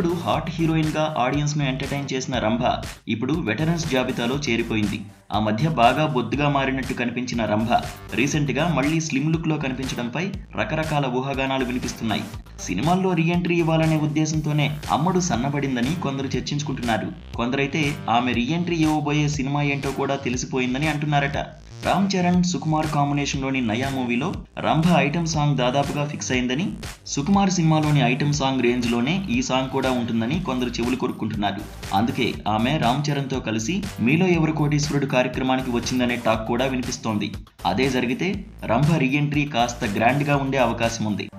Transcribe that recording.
ఒకప్పుడు hot heroine గా audience ను ఎంటర్టైన్ చేసిన రంభ ఇప్పుడు వెటరన్స్ జాబితాలో చేరిపోయింది ఆ మధ్య బాగా బొద్దుగా మారినట్టు కనిపించిన రంభ రీసెంట్ గా మళ్ళీ స్లిమ్ లుక్ లో కనిపించడంపై రకరకాల ఊహాగానాలు వినిపిస్తున్నాయి సినిమాల్లో రీఎంట్రీ ఇవ్వాలనే ఉద్దేశంతోనే అమ్మడు సన్నబడిందని కొందరు చర్చించుకుంటున్నారు కొందరైతే ఆమె రీఎంట్రీ ఇవ్వబోయే సినిమా ఏంటో కూడా తెలిసిపోయిందని అంటున్నారట రామ్ చరణ్ సుకుమార్ కాంబినేషన్లోని నయా మూవీలో రంభ ఐటమ్ సాంగ్ దాదాపుగా ఫిక్స్ అయిందని సుకుమార్ సినిమాలోని ఐటమ్ సాంగ్ రేంజ్లోనే ఈ సాంగ్ కూడా ఉంటుందని కొందరు చెవులు కొరుక్కుంటున్నారు అందుకే ఆమె రామ్ చరణ్తో కలిసి మీలో ఎవరు కోటీశ్వరుడు కార్యక్రమానికి వచ్చిందనే టాక్ కూడా వినిపిస్తోంది అదే జరిగితే రంభ రీఎంట్రీ కాస్త గ్రాండ్గా ఉండే అవకాశం ఉంది